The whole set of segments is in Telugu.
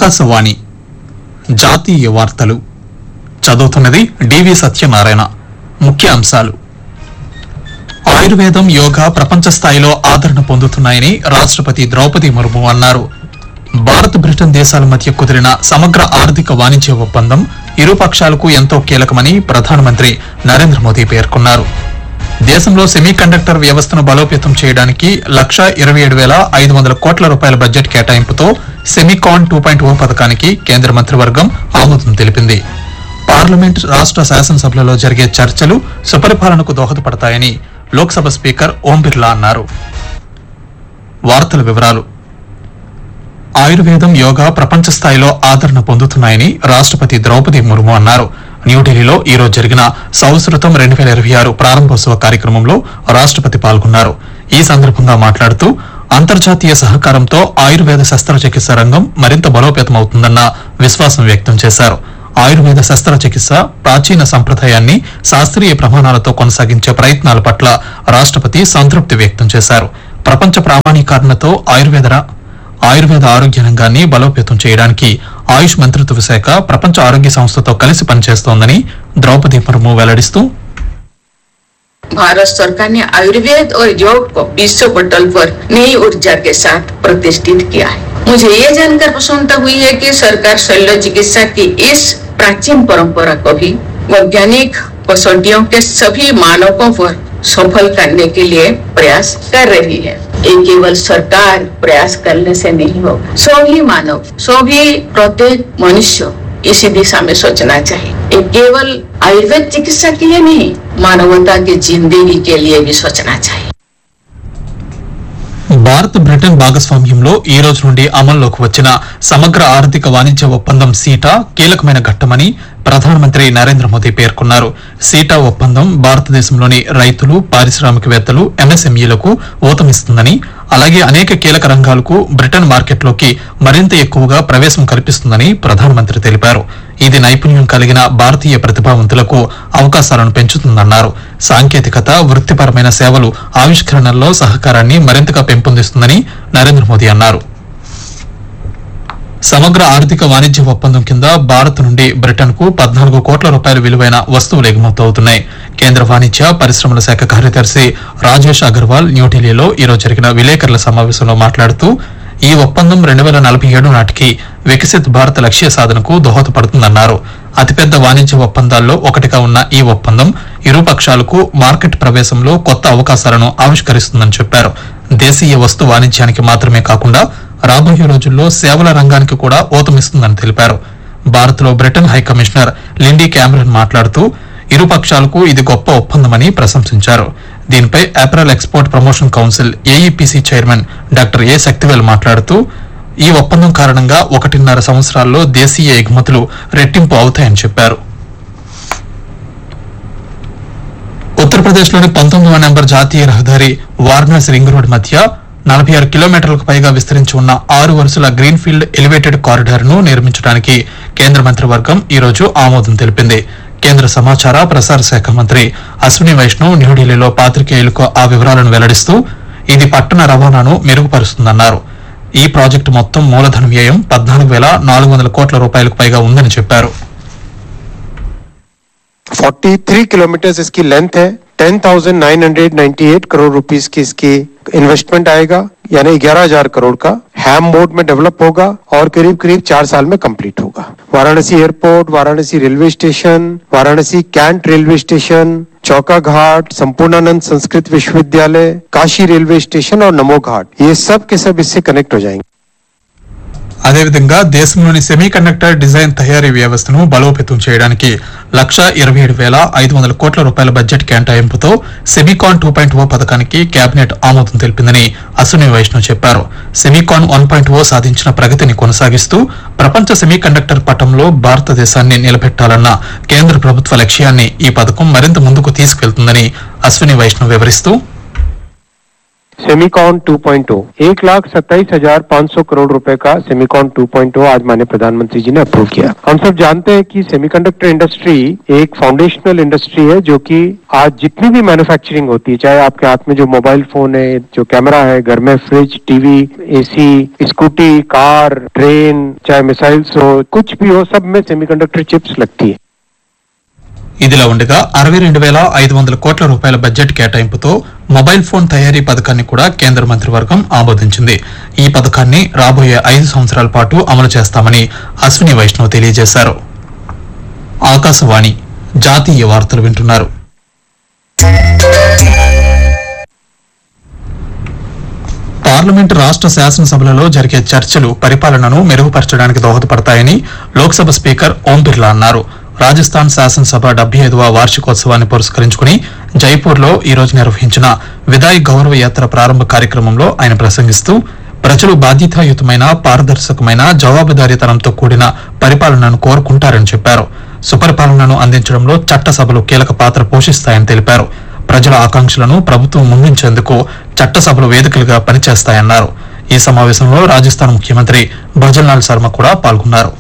ఆకాశవాణి జాతీయ వార్తలు చదువుతున్నది డివి సత్యనారాయణ ముఖ్య అంశాలు ఆయుర్వేదం యోగా ప్రపంచ స్థాయిలో ఆదరణ పొందుతున్నాయని రాష్ట్రపతి ద్రౌపది ముర్ము అన్నారు భారత్ బ్రిటన్ దేశాల మధ్య కుదిరిన సమగ్ర ఆర్థిక వాణిజ్య ఒప్పందం ఇరు పక్షాలకు ఎంతో కీలకమని ప్రధానమంత్రి నరేంద్ర మోదీ పేర్కొన్నారు దేశంలో సెమీ కండక్టర్ వ్యవస్థను బలోపేతం చేయడానికి లక్ష ఇరవై ఏడు వేల ఐదు వందల కోట్ల రూపాయల బడ్జెట్ కేటాయింపుతో సెమీకాన్ టూ పాయింట్ ఓ పథకానికి కేంద్ర మంత్రివర్గం ఆమోదం తెలిపింది పార్లమెంట్ రాష్ట్ర శాసనసభలలో జరిగే చర్చలు సుపరిపాలనకు దోహదపడతాయని లోక్సభ స్పీకర్ ఓం బిర్లా అన్నారు వార్తల వివరాలు ఆయుర్వేదం యోగా ప్రపంచ స్థాయిలో ఆదరణ పొందుతున్నాయని రాష్ట్రపతి ద్రౌపది ముర్ము అన్నారు న్యూఢిల్లీలో ఈ రోజు జరిగిన సంస్కృతం రెండు వేల ఇరవై ఆరు ప్రారంభోత్సవ కార్యక్రమంలో రాష్ట్రపతి పాల్గొన్నారు ఈ సందర్భంగా మాట్లాడుతూ అంతర్జాతీయ సహకారంతో ఆయుర్వేద శస్త్రచికిత్స రంగం మరింత బలోపేతమవుతుందన్న విశ్వాసం వ్యక్తం చేశారు ఆయుర్వేద శస్త్రచికిత్స ప్రాచీన సంప్రదాయాన్ని శాస్త్రీయ ప్రమాణాలతో కొనసాగించే ప్రయత్నాల పట్ల రాష్ట్రపతి సంతృప్తి వ్యక్తం చేశారు ప్రపంచ ప్రామాణీకరణతో ఆయుర్వేద ఆయుర్వేద ఆరోగ్య రంగాన్ని బలోపేతం చేయడానికి ఆయుష్ మంత్రిత్వ శాఖ ప్రపంచ ఆరోగ్య సంస్థతో కలిసి పనిచేస్తోందని ద్రౌపది ముర్ము వెల్లడిస్తూ भारत सरकार ने आयुर्वेद और योग को विश्व पटल पर नई ऊर्जा के साथ प्रतिष्ठित किया है मुझे ये जानकर प्रसन्नता हुई है कि सरकार शल्य चिकित्सा की इस प्राचीन परंपरा को भी वैज्ञानिक कसौटियों के सभी मानकों पर सफल करने के लिए प्रयास कर रही है ये केवल सरकार प्रयास करने से नहीं होगा सभी मानव सभी प्रत्येक मनुष्य इसी दिशा में सोचना चाहिए ये केवल आयुर्वेद चिकित्सा के लिए नहीं मानवता की जिंदगी के लिए भी सोचना चाहिए భారత్ బ్రిటన్ భాగస్వామ్యంలో ఈ రోజు నుండి అమల్లోకి వచ్చిన సమగ్ర ఆర్థిక వాణిజ్య ఒప్పందం సీటా కీలకమైన ఘట్టమని ప్రధానమంత్రి నరేంద్ర మోదీ పేర్కొన్నారు సీటా ఒప్పందం భారతదేశంలోని రైతులు పారిశ్రామికవేత్తలు ఎంఎస్ఎంఈలకు ఊతమిస్తుందని అలాగే అనేక కీలక రంగాలకు బ్రిటన్ మార్కెట్లోకి మరింత ఎక్కువగా ప్రవేశం కల్పిస్తుందని ప్రధానమంత్రి తెలిపారు ఇది నైపుణ్యం కలిగిన భారతీయ ప్రతిభావంతులకు అవకాశాలను పెంచుతుందన్నారు సాంకేతికత వృత్తిపరమైన సేవలు ఆవిష్కరణల్లో సహకారాన్ని మరింతగా పెంపొందిస్తుందని నరేంద్ర మోదీ అన్నారు సమగ్ర ఆర్థిక వాణిజ్య ఒప్పందం కింద భారత్ నుండి బ్రిటన్ కు పద్నాలుగు కోట్ల రూపాయల విలువైన వస్తువులు ఎగుమతి అవుతున్నాయి కేంద్ర వాణిజ్య పరిశ్రమల శాఖ కార్యదర్శి రాజేష్ అగర్వాల్ న్యూఢిల్లీలో ఈరోజు జరిగిన విలేకరుల సమావేశంలో మాట్లాడుతూ ఈ ఒప్పందం రెండు వేల నలభై ఏడు నాటికి వికసిత్ భారత్ లక్ష్య సాధనకు దోహదపడుతుందన్నారు అతిపెద్ద వాణిజ్య ఒప్పందాల్లో ఒకటిగా ఉన్న ఈ ఒప్పందం ఇరు పక్షాలకు మార్కెట్ ప్రవేశంలో కొత్త అవకాశాలను ఆవిష్కరిస్తుందని చెప్పారు దేశీయ వస్తు వాణిజ్యానికి మాత్రమే కాకుండా రాబోయే రోజుల్లో సేవల రంగానికి కూడా ఊతమిస్తుందని తెలిపారు భారత్ లో Britain high commissioner Lindy Cameron మాట్లాడుతూ ఇరు పక్షాలకు ఇది గొప్ప ఒప్పందమని ప్రశంసించారు దీనిపై apparel export promotion council AEPC chairman doctor A Sakthivel మాట్లాడుతూ ఈ ఒప్పందం కారణంగా ఒకటిన్నర సంవత్సరాల్లో దేశీయ ఎగుమతులు రెట్టింపు అవుతాయని చెప్పారు ఉత్తరప్రదేశ్లోని పంతొమ్మిదవ నెంబర్ జాతీయ రహదారి వారణాసి రింగ్ రోడ్ మధ్య నలభై ఆరు కిలోమీటర్లకు పైగా విస్తరించి ఉన్న ఆరు వరుసల గ్రీన్ఫీల్డ్ ఎలివేటెడ్ కారిడార్ ను నిర్మించడానికి కేంద్ర మంత్రివర్గం ఈ రోజు ఆమోదం తెలిపింది కేంద్ర సమాచార ప్రసార శాఖ మంత్రి అశ్విని వైష్ణవ్ న్యూఢిల్లీలో పాత్రికేయులకు ఆ వివరాలను వెల్లడిస్తూ ఇది పట్టణ రవాణాను మెరుగుపరుస్తుందన్నారు ఈ ప్రాజెక్టు మొత్తం మూలధన వ్యయం పద్నాలుగు వేల నాలుగు వందల కోట్ల రూపాయలకు పైగా ఉందని చెప్పారు 43 किलोमीटर इसकी लेंथ है 10,998 करोड़ रुपीस की इसकी इन्वेस्टमेंट आएगा यानी 11,000 करोड़ का हैम मोड में डेवलप होगा और करीब करीब चार साल में कंप्लीट होगा Varanasi airport Varanasi railway station Varanasi cantt railway station Chauka Ghat Sampurnanand Sanskrit विश्वविद्यालय काशी रेलवे स्टेशन और नमो घाट ये सब के सब इससे कनेक्ट हो जाएंगे అదేవిధంగా దేశంలోని సెమీ కండక్టర్ డిజైన్ తయారీ వ్యవస్థను బలోపేతం చేయడానికి లక్ష ఇరవై ఏడు వేల ఐదు వందల కోట్ల రూపాయల బడ్జెట్ కేటాయింపుతో సెమీకాన్ టూ పాయింట్ ఓ పథకానికి కేబినెట్ ఆమోదం తెలిపిందని అశ్విని వైష్ణవ్ చెప్పారు సెమీకాన్ వన్ పాయింట్ ఓ సాధించిన ప్రగతిని కొనసాగిస్తూ ప్రపంచ సెమీ కండక్టర్ పటంలో భారతదేశాన్ని నిలబెట్టాలన్న కేంద్ర ప్రభుత్వ లక్ష్యాన్ని ఈ పథకం మరింత ముందుకు తీసుకెళ్తుందని అశ్విని వైష్ణవ్ వివరిస్తూ सेमिकॉन 2.0 एक लाख सत्ताईस हजार पाँच सौ करोड़ रुपए का सेमिकॉन 2.0 आज माननीय प्रधानमंत्री जी ने अप्रूव किया हम सब जानते हैं कि सेमीकंडक्टर इंडस्ट्री एक फाउंडेशनल इंडस्ट्री है जो कि आज जितनी भी मैन्युफैक्चरिंग होती है चाहे आपके हाथ में जो मोबाइल फोन है जो कैमरा है घर में fridge TV AC scooty car train चाहे मिसाइल्स हो कुछ भी हो सब में सेमीकंडक्टर चिप्स लगती है ఇదిలా ఉండగా అరవై రెండు వేల ఐదు వందల కోట్ల రూపాయల బడ్జెట్ కేటాయింపుతో మొబైల్ ఫోన్ తయారీ పథకాన్ని కూడా కేంద్ర మంత్రివర్గం ఆమోదించింది ఈ పథకాన్ని రాబోయే ఐదు సంవత్సరాల పాటు అమలు చేస్తామని అశ్విని వైష్ణవ్ తెలియజేశారు ఆకాశవాణి జాతీయ వార్తలు వింటున్నారు పార్లమెంట్ రాష్ట్ర శాసనసభలలో జరిగే చర్చలు పరిపాలనను మెరుగుపరచడానికి దోహదపడతాయని లోక్సభ స్పీకర్ ఓం బిర్లా అన్నారు రాజస్థాన్ శాసనసభ డెబ్బై ఐదవ వార్షికోత్సవాన్ని పురస్కరించుకుని జైపూర్లో ఈ రోజు నిర్వహించిన విదాయ్ గౌరవ యాత్ర ప్రారంభ కార్యక్రమంలో ఆయన ప్రసంగిస్తూ ప్రజలు బాధ్యతాయుతమైన పారదర్శకమైన జవాబుదారీతనంతో కూడిన పరిపాలనను కోరుకుంటారని చెప్పారు సుపరిపాలనను అందించడంలో చట్టసభలు కీలక పాత్ర పోషిస్తాయని తెలిపారు ప్రజల ఆకాంక్షలను ప్రభుత్వం ముందుంచేందుకు చట్టసభలు వేదికలుగా పనిచేస్తాయన్నారు ఈ సమావేశంలో రాజస్థాన్ ముఖ్యమంత్రి భజన్లాల్ శర్మ కూడా పాల్గొన్నారు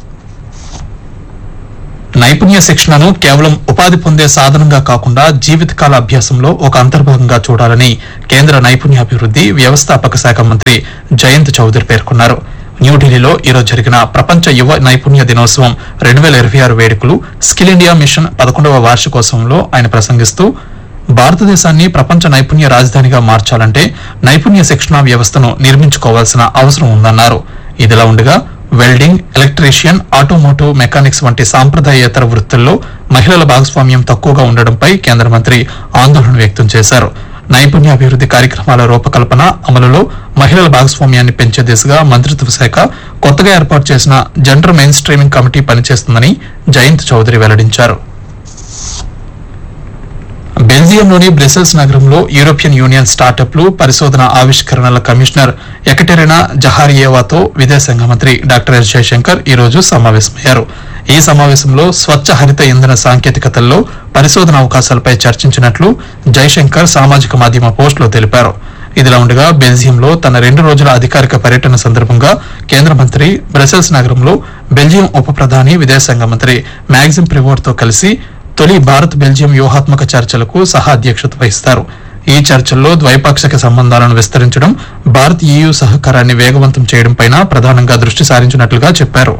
నైపుణ్య శిక్షణను కేవలం ఉపాధి పొందే సాధనంగా కాకుండా జీవితకాల అభ్యాసంలో ఒక అంతర్భాగంగా చూడాలని కేంద్ర నైపుణ్యాభివృద్ది వ్యవస్థాపక శాఖ మంత్రి జయంత్ చౌదరి పేర్కొన్నారు న్యూఢిల్లీలో ఈరోజు జరిగిన ప్రపంచ యువ నైపుణ్య దినోత్సవం రెండు వేల ఇరవై ఆరు వేడుకలు స్కిల్ ఇండియా మిషన్ పదకొండవ వార్షికోత్సవంలో ఆయన ప్రసంగిస్తూ భారతదేశాన్ని ప్రపంచ నైపుణ్య రాజధానిగా మార్చాలంటే నైపుణ్య శిక్షణా వ్యవస్థను నిర్మించుకోవాల్సిన అవసరం ఉందన్నారు ఇదిలా ఉండగా వెల్డింగ్ ఎలక్ట్రీషియన్ ఆటోమోటివ్ మెకానిక్స్ వంటి సాంప్రదాయేతర వృత్తుల్లో మహిళల భాగస్వామ్యం తక్కువగా ఉండడంపై కేంద్ర మంత్రి ఆందోళన వ్యక్తం చేశారు నైపుణ్యాభివృద్ది కార్యక్రమాల రూపకల్పన అమలులో మహిళల భాగస్వామ్యాన్ని పెంచే దిశగా మంత్రిత్వ శాఖ కొత్తగా ఏర్పాటు చేసిన జెండర్ మెయిన్ స్ట్రీమింగ్ కమిటీ పనిచేస్తుందని జయంత్ చౌదరి వెల్లడించారు బెల్జియంలోని బ్రసెల్స్ నగరంలో యూరోపియన్ యూనియన్ స్టార్టప్లు పరిశోధన ఆవిష్కరణల కమిషనర్ ఎకటెరినా జహారియేవాతో విదేశాంగ మంత్రి డాక్టర్ ఎస్ జయశంకర్ ఈ రోజు సమావేశమయ్యారు ఈ సమావేశంలో స్వచ్ఛ హరిత ఇంధన సాంకేతికతల్లో పరిశోధన అవకాశాలపై చర్చించినట్లు జయశంకర్ సామాజిక మాధ్యమ పోస్టులో తెలిపారు ఇదిలా ఉండగా బెల్జియంలో తన రెండు రోజుల అధికారిక పర్యటన సందర్భంగా కేంద్ర మంత్రి బ్రసెల్స్ నగరంలో బెల్జియం ఉప ప్రధాని విదేశాంగ మంత్రి మ్యాగ్జిమ్ ప్రివోర్ తో కలిసి తొలి భారత్ బెల్జియం వ్యూహాత్మక చర్చలకు సహా అధ్యక్షత వహిస్తారు ఈ చర్చల్లో ద్వైపాక్షిక సంబంధాలను విస్తరించడం భారత్ ఈయూ సహకారాన్ని వేగవంతం చేయడంపైన ప్రధానంగా దృష్టి సారించినట్లుగా చెప్పారు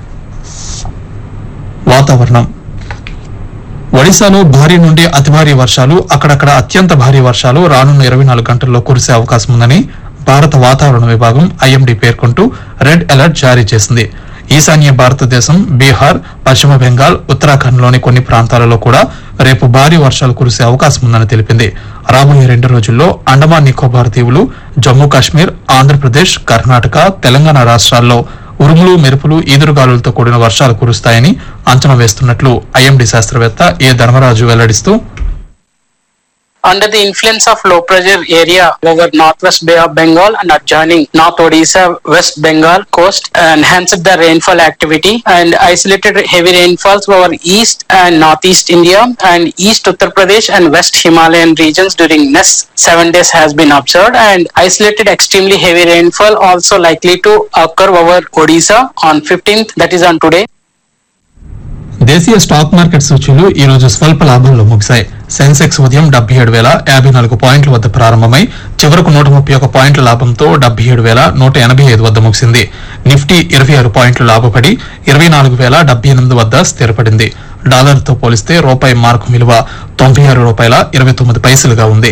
వాతావరణం ఒడిశాలో భారీ నుండి అతి భారీ వర్షాలు అక్కడక్కడ అత్యంత భారీ వర్షాలు రానున్న ఇరవై నాలుగు గంటల్లో కురిసే అవకాశం ఉందని భారత వాతావరణ విభాగం ఐఎండీ పేర్కొంటూ రెడ్ అలర్ట్ జారీ చేసింది ఈశాన్య భారతదేశం బీహార్ పశ్చిమ బెంగాల్ ఉత్తరాఖండ్లోని కొన్ని ప్రాంతాలలో కూడా రేపు భారీ వర్షాలు కురిసే అవకాశం ఉందని తెలిపింది రాబోయే రెండు రోజుల్లో అండమాన్ నికోబార్ దీవులు జమ్మూ కాశ్మీర్ ఆంధ్రప్రదేశ్ కర్ణాటక తెలంగాణ రాష్ట్రాల్లో ఉరుములు మెరుపులు ఈదురుగాలులతో కూడిన వర్షాలు కురుస్తాయని అంచనా వేస్తున్నట్లు ఐఎండీ శాస్త్రవేత్త ఏ ధర్మరాజు వెల్లడిస్తూ under the influence of low pressure area over northwest Bay of Bengal and adjoining North Odisha, West Bengal coast enhanced the rainfall activity and isolated heavy rainfalls over east and northeast India and east Uttar Pradesh and west Himalayan regions during next seven days has been observed and isolated extremely heavy rainfall also likely to occur over Odisha on 15th that is on today. దేశీయ స్టాక్ మార్కెట్ సూచీలు ఈ రోజు స్వల్ప లాభంలో ముగిశాయి సెన్సెక్స్ ఉదయం డెబ్బై ఏడు వేల యాభై నాలుగు పాయింట్ల వద్ద ప్రారంభమై చివరకు నూట ముప్పై ఒక పాయింట్ల లాభంతో డెబ్బై ఏడు వేల నూట ఎనభై ఐదు వద్ద ముగిసింది నిఫ్టీ ఇరవై ఆరు పాయింట్లు లాభపడి ఇరవై నాలుగు వేల డెబ్బై ఎనిమిది వద్ద స్థిరపడింది డాలర్తో పోలిస్తే రూపాయి మార్కు విలువ తొంభై ఆరు రూపాయల ఇరవై తొమ్మిది పైసలుగా ఉంది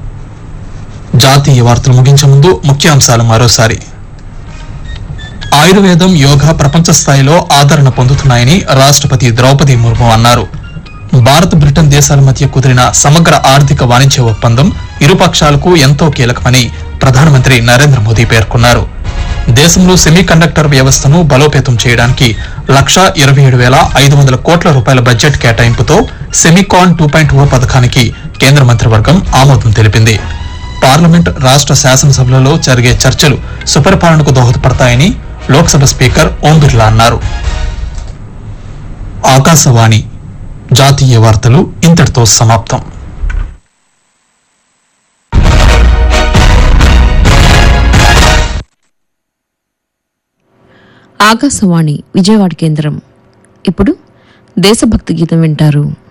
జాతీయ వార్తలు ముగించే ముందు ముఖ్యాంశాలు మరోసారి ఆయుర్వేదం యోగా ప్రపంచ స్థాయిలో ఆదరణ పొందుతున్నాయని రాష్ట్రపతి ద్రౌపది ముర్ము అన్నారు భారత్ బ్రిటన్ దేశాల మధ్య కుదిరిన సమగ్ర ఆర్థిక వాణిజ్య ఒప్పందం ఇరు పక్షాలకు ఎంతో కీలకమని ప్రధానమంత్రి నరేంద్ర మోదీ పేర్కొన్నారు దేశంలో సెమీ కండక్టర్ వ్యవస్థను బలోపేతం చేయడానికి లక్షా ఇరవై ఏడు వేల ఐదు వందల కోట్ల రూపాయల బడ్జెట్ కేటాయింపుతో సెమికాన్ టూ పాయింట్ ఓ పథకానికి కేంద్ర మంత్రివర్గం ఆమోదం తెలిపింది పార్లమెంట్ రాష్ట్ర శాసనసభలలో జరిగే చర్చలు సుపరిపాలనకు దోహదపడతాయని లోక్సభ స్పీకర్ ఓం బిర్లా అన్నారు ఆకాశవాణి జాతీయ వార్తలు ఇంతటితో సమాప్తం ఆకాశవాణి విజయవాడ కేంద్రం ఇప్పుడు దేశభక్తి గీతం వింటారు